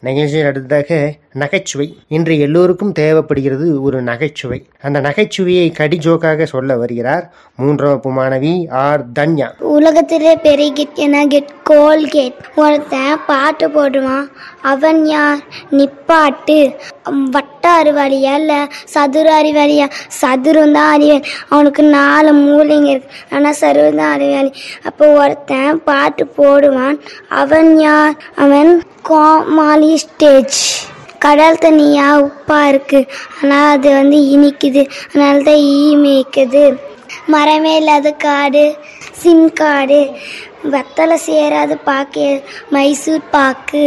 நிகழ்ச்சியில் அடுத்ததாக நகைச்சுவை இன்று எல்லோருக்கும் தேவைப்படுகிறது ஒரு நகைச்சுவை அந்த நகைச்சுவையை கடி ஜோக்காக சொல்ல வருகிறார் மூன்றாம் வகுப்பு மாணவி ஆர் தன்யா உலகத்திலே பெரிய கிட் என்ன கெட் கோல்கேட் ஒருத்தன் பாட்டு போடுவான் அவன் யார் நிப்பாட்டு உம், வட்ட அறிவாளியா இல்லை சதுர அறிவாளியா சதுரம் தான் அறிவாளி அவனுக்கு நாலு மூளைங்க இருக்கு ஆனால் சருவம் தான் அறிவாளி அப்போ ஒருத்தன் பாட்டு போடுவான் அவன் யார் அவன் கோமாளி ஸ்டேஜ் கடல் தண்ணியா உப்பா இருக்கு ஆனால் அது வந்து இனிக்குது அதனால தான் ஈ மேய்க்குது மரமே இல்லாத காடு சிம் காடு வெத்தலை சேராத பாக்கு மைசூர் பாக்கு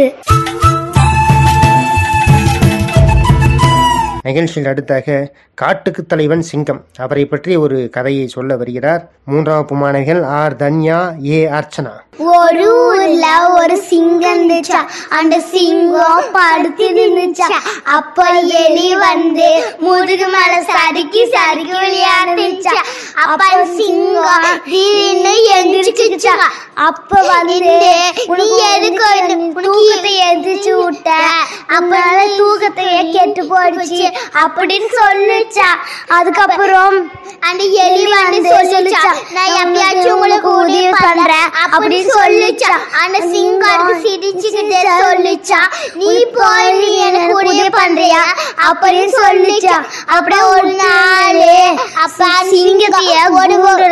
நிகழ்ச்சியில் அடுத்தாக காட்டுக்கு தலைவன் சிங்கம் அவரை பற்றி ஒரு கதையை சொல்ல வருகிறார் மூன்றாம் வகுப்பு மாணவிகள் ஆர் தன்யா ஏ அர்ச்சனா ஒரு ஊர்ல ஒரு சிங்கம் இருந்துச்சா அந்த சிங்கம் படுத்து இருந்துச்சா அப்ப எலி வந்து முதுகு மேல சறுக்கி சறுக்கி விளையாண்டுச்சா அப்ப அந்த சிங்கம் திடீர்னு எந்திரிச்சுச்சா அப்ப வந்து நீ எதுக்கு இந்த தூக்கத்தை எந்திரிச்சு விட்ட அப்பனால தூக்கத்தையே கெட்டு போயிடுச்சு அப்படின்னு சொல்லுச்சா அதுக்கப்புறம் அந்த எலி வந்து சொல்லுச்சா நான் எப்பயாச்சும் உங்களுக்கு உதவி பண்றேன் அப்படின்னு சொல்லுச்சா அந்த சிங்கம் சிரிச்சுக்கிட்டே சொல்லுச்சா நீ போய் நீ எனக்கு உதவி பண்றியா அப்படின்னு சொல்லுச்சா அப்படியே ஒரு நாள் அப்ப சிங்கத்தைய ஒரு